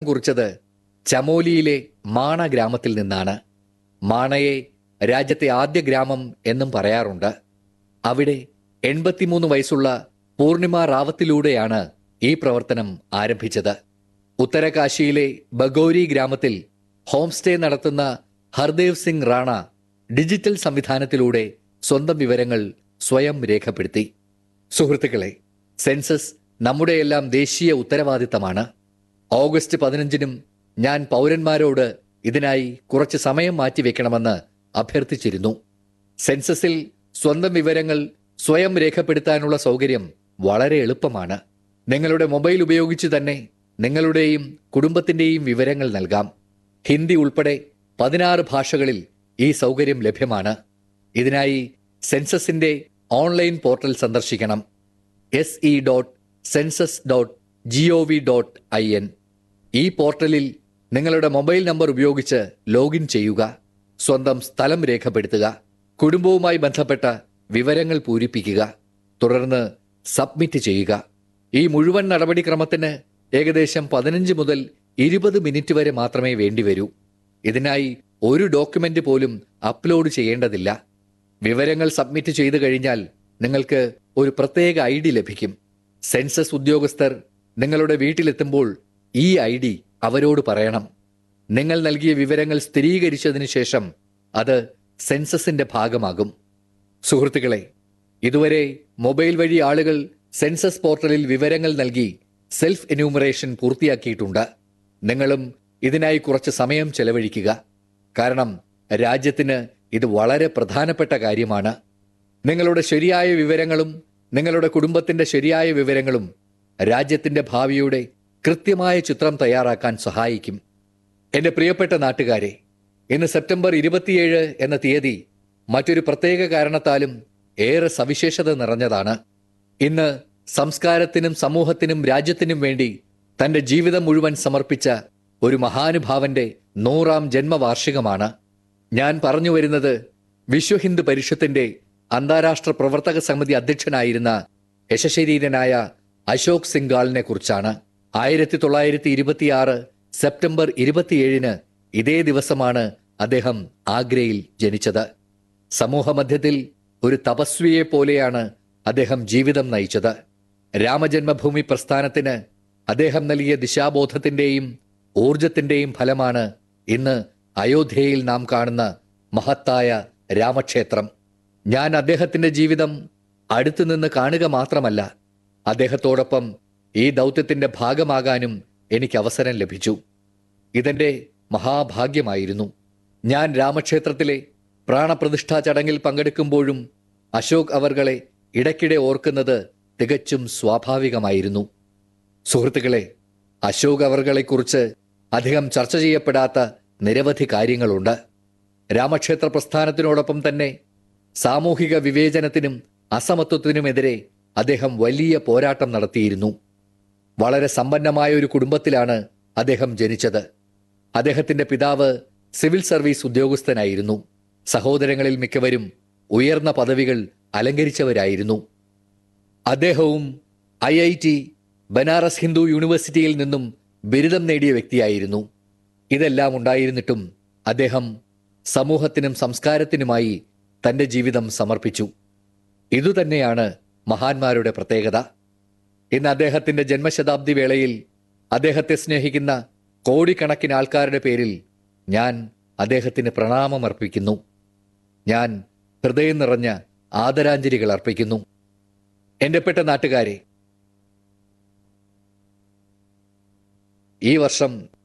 കുറിച്ചത് ചമോലിയിലെ മാണ ഗ്രാമത്തിൽ നിന്നാണ് മാണയെ രാജ്യത്തെ ആദ്യ ഗ്രാമം എന്നും പറയാറുണ്ട് അവിടെ എൺപത്തിമൂന്ന് വയസ്സുള്ള പൂർണിമ റാവത്തിലൂടെയാണ് ഈ പ്രവർത്തനം ആരംഭിച്ചത് ഉത്തരകാശിയിലെ ബഗോരി ഗ്രാമത്തിൽ ഹോം സ്റ്റേ നടത്തുന്ന ഹർദേവ് സിംഗ് റാണ ഡിജിറ്റൽ സംവിധാനത്തിലൂടെ സ്വന്തം വിവരങ്ങൾ സ്വയം രേഖപ്പെടുത്തി സുഹൃത്തുക്കളെ സെൻസസ് നമ്മുടെയെല്ലാം ദേശീയ ഉത്തരവാദിത്തമാണ് ഓഗസ്റ്റ് പതിനഞ്ചിനും ഞാൻ പൗരന്മാരോട് ഇതിനായി കുറച്ച് സമയം മാറ്റിവെക്കണമെന്ന് അഭ്യർത്ഥിച്ചിരുന്നു സെൻസസിൽ സ്വന്തം വിവരങ്ങൾ സ്വയം രേഖപ്പെടുത്താനുള്ള സൗകര്യം വളരെ എളുപ്പമാണ് നിങ്ങളുടെ മൊബൈൽ ഉപയോഗിച്ച് തന്നെ നിങ്ങളുടെയും കുടുംബത്തിന്റെയും വിവരങ്ങൾ നൽകാം ഹിന്ദി ഉൾപ്പെടെ പതിനാറ് ഭാഷകളിൽ ഈ സൗകര്യം ലഭ്യമാണ് ഇതിനായി സെൻസസിന്റെ ഓൺലൈൻ പോർട്ടൽ സന്ദർശിക്കണം S E dot census dot G O V dot I N ഈ പോർട്ടലിൽ നിങ്ങളുടെ മൊബൈൽ നമ്പർ ഉപയോഗിച്ച് ലോഗിൻ ചെയ്യുക സ്വന്തം സ്ഥലം രേഖപ്പെടുത്തുക കുടുംബവുമായി ബന്ധപ്പെട്ട വിവരങ്ങൾ പൂരിപ്പിക്കുക തുടർന്ന് സബ്മിറ്റ് ചെയ്യുക ഈ മുഴുവൻ നടപടിക്രമത്തിന് ഏകദേശം പതിനഞ്ച് മുതൽ ഇരുപത് മിനിറ്റ് വരെ മാത്രമേ വേണ്ടിവരൂ ഇതിനായി ഒരു ഡോക്യുമെന്റ് പോലും അപ്ലോഡ് ചെയ്യേണ്ടതില്ല വിവരങ്ങൾ സബ്മിറ്റ് ചെയ്തു കഴിഞ്ഞാൽ നിങ്ങൾക്ക് ഒരു പ്രത്യേക ഐ ഡി ലഭിക്കും സെൻസസ് ഉദ്യോഗസ്ഥർ നിങ്ങളുടെ വീട്ടിലെത്തുമ്പോൾ ഈ ഐ ഡി അവരോട് പറയണം നിങ്ങൾ നൽകിയ വിവരങ്ങൾ സ്ഥിരീകരിച്ചതിന് ശേഷം അത് സെൻസസിന്റെ ഭാഗമാകും സുഹൃത്തുക്കളെ ഇതുവരെ മൊബൈൽ വഴി ആളുകൾ സെൻസസ് പോർട്ടലിൽ വിവരങ്ങൾ നൽകി സെൽഫ് എന്യൂമറേഷൻ പൂർത്തിയാക്കിയിട്ടുണ്ട് നിങ്ങളും ഇതിനായി കുറച്ച് സമയം ചെലവഴിക്കുക കാരണം രാജ്യത്തിന് ഇത് വളരെ പ്രധാനപ്പെട്ട കാര്യമാണ് നിങ്ങളുടെ ശരിയായ വിവരങ്ങളും നിങ്ങളുടെ കുടുംബത്തിന്റെ ശരിയായ വിവരങ്ങളും രാജ്യത്തിന്റെ ഭാവിയുടെ കൃത്യമായ ചിത്രം തയ്യാറാക്കാൻ സഹായിക്കും എന്റെ പ്രിയപ്പെട്ട നാട്ടുകാരെ ഇന്ന് സെപ്റ്റംബർ ഇരുപത്തിയേഴ് എന്ന തീയതി മറ്റൊരു പ്രത്യേക കാരണത്താലും ഏറെ സവിശേഷത നിറഞ്ഞതാണ് ഇന്ന് സംസ്കാരത്തിനും സമൂഹത്തിനും രാജ്യത്തിനും വേണ്ടി തന്റെ ജീവിതം മുഴുവൻ സമർപ്പിച്ച ഒരു മഹാനുഭാവന്റെ നൂറാം ജന്മവാർഷികമാണ് ഞാൻ പറഞ്ഞു വരുന്നത് വിശ്വ ഹിന്ദു പരിഷത്തിന്റെ അന്താരാഷ്ട്ര പ്രവർത്തക സമിതി അധ്യക്ഷനായിരുന്ന യശശരീരനായ അശോക് സിംഗാളിനെ കുറിച്ചാണ് ആയിരത്തി തൊള്ളായിരത്തി ഇരുപത്തിയാറ് സെപ്റ്റംബർ ഇരുപത്തിയേഴിന് ഇതേ ദിവസമാണ് അദ്ദേഹം ആഗ്രയിൽ ജനിച്ചത് സമൂഹമധ്യത്തിൽ ഒരു തപസ്വിയെ പോലെയാണ് അദ്ദേഹം ജീവിതം നയിച്ചത് രാമജന്മഭൂമി പ്രസ്ഥാനത്തിന് അദ്ദേഹം നൽകിയ ദിശാബോധത്തിന്റെയും ഊർജത്തിന്റെയും ഫലമാണ് ഇന്ന് അയോധ്യയിൽ നാം കാണുന്ന മഹത്തായ രാമക്ഷേത്രം ഞാൻ അദ്ദേഹത്തിന്റെ ജീവിതം അടുത്തുനിന്ന് കാണുക മാത്രമല്ല അദ്ദേഹത്തോടൊപ്പം ഈ ദൗത്യത്തിന്റെ ഭാഗമാകാനും എനിക്ക് അവസരം ലഭിച്ചു ഇതെന്റെ മഹാഭാഗ്യമായിരുന്നു ഞാൻ രാമക്ഷേത്രത്തിലെ പ്രാണപ്രതിഷ്ഠാ ചടങ്ങിൽ പങ്കെടുക്കുമ്പോഴും അശോക് അവർകളെ ഇടയ്ക്കിടെ ഓർക്കുന്നത് തികച്ചും സ്വാഭാവികമായിരുന്നു സുഹൃത്തുക്കളെ അശോക് അവർകളെക്കുറിച്ച് അധികം ചർച്ച ചെയ്യപ്പെടാത്ത നിരവധി കാര്യങ്ങളുണ്ട് രാമക്ഷേത്ര പ്രസ്ഥാനത്തിനോടൊപ്പം തന്നെ സാമൂഹിക വിവേചനത്തിനും അസമത്വത്തിനുമെതിരെ അദ്ദേഹം വലിയ പോരാട്ടം നടത്തിയിരുന്നു വളരെ സമ്പന്നമായ ഒരു കുടുംബത്തിലാണ് അദ്ദേഹം ജനിച്ചത് അദ്ദേഹത്തിന്റെ പിതാവ് സിവിൽ സർവീസ് ഉദ്യോഗസ്ഥനായിരുന്നു സഹോദരങ്ങളിൽ മിക്കവരും ഉയർന്ന പദവികൾ അലങ്കരിച്ചവരായിരുന്നു അദ്ദേഹവും I I T Banaras Hindu യൂണിവേഴ്സിറ്റിയിൽ നിന്നും ബിരുദം നേടിയ വ്യക്തിയായിരുന്നു ഇതെല്ലാം ഉണ്ടായിരുന്നിട്ടും അദ്ദേഹം സമൂഹത്തിനും സംസ്കാരത്തിനുമായി തന്റെ ജീവിതം സമർപ്പിച്ചു ഇതുതന്നെയാണ് മഹാന്മാരുടെ പ്രത്യേകത ഇന്ന് അദ്ദേഹത്തിന്റെ ജന്മശതാബ്ദി വേളയിൽ അദ്ദേഹത്തെ സ്നേഹിക്കുന്ന കോടിക്കണക്കിന് ആൾക്കാരുടെ പേരിൽ ഞാൻ അദ്ദേഹത്തിന് പ്രണാമം അർപ്പിക്കുന്നു ഞാൻ ഹൃദയം നിറഞ്ഞ ആദരാഞ്ജലികൾ അർപ്പിക്കുന്നു എന്റെ പെട്ട നാട്ടുകാരെ ഈ വർഷം